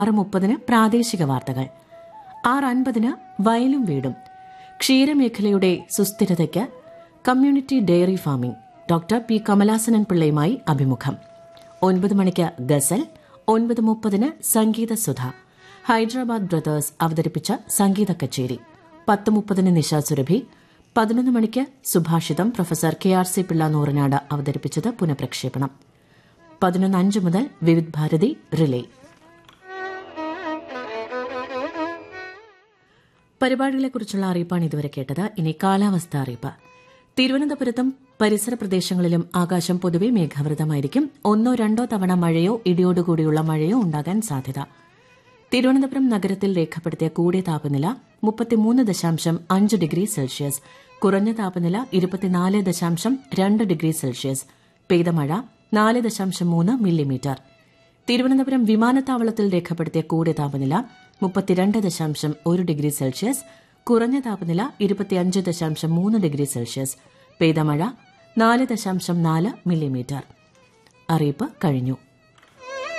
ആറ് മുപ്പതിന് പ്രാദേശിക വാർത്തകൾ ആറ് അൻപതിന് വയലും വീടും ക്ഷീരമേഖലയുടെ സുസ്ഥിരതയ്ക്ക് community dairy farming doctor P Kamalasanan പിള്ളയുമായി അഭിമുഖം ഒൻപത് മണിക്ക് ഗസൽ ഒൻപത് മുപ്പതിന് സംഗീത സുധ ഹൈദരാബാദ് ബ്രദേഴ്സ് അവതരിപ്പിച്ച സംഗീത കച്ചേരി പത്ത് മുപ്പതിന് നിശാ സുരഭി പതിനൊന്ന് മണിക്ക് Subhashitam professor K R C Pillai Nooranad അവതരിപ്പിച്ചത് പുനഃപ്രക്ഷേപണം പതിനൊന്ന് അഞ്ച് മുതൽ വിവിധ് ഭാരതി റിലേ പരിപാടികളെക്കുറിച്ചുള്ള അറിയിപ്പാണ് ഇതുവരെ കേട്ടത് ഇനി കാലാവസ്ഥ അറിയിപ്പ് തിരുവനന്തപുരത്തും പരിസര പ്രദേശങ്ങളിലും ആകാശം പൊതുവെ മേഘാവൃതമായിരിക്കും ഒന്നോ രണ്ടോ തവണ മഴയോ ഇടിയോടുകൂടിയുള്ള മഴയോ ഉണ്ടാകാൻ സാധ്യത തിരുവനന്തപുരം നഗരത്തിൽ രേഖപ്പെടുത്തിയ കൂടിയ താപനില മുപ്പത്തിമൂന്ന് ദശാംശം അഞ്ച് ഡിഗ്രി സെൽഷ്യസ് കുറഞ്ഞ താപനില ഇരുപത്തിനാല് ദശാംശം രണ്ട് ഡിഗ്രി സെൽഷ്യസ് പെയ്ത മഴ നാല് ദശാംശം മൂന്ന് മില്ലിമീറ്റർ തിരുവനന്തപുരം വിമാനത്താവളത്തിൽ രേഖപ്പെടുത്തിയ കൂടിയ താപനില മുപ്പത്തിരണ്ട് ദശാംശം ഒരു ഡിഗ്രി സെൽഷ്യസ് കുറഞ്ഞ താപനില ഇരുപത്തിയഞ്ച് ദശാംശം മൂന്ന് ഡിഗ്രി സെൽഷ്യസ് പെയ്ത മഴ നാല് ദശാംശം നാല് മില്ലിമീറ്റർ അറിയിപ്പ് കഴിഞ്ഞു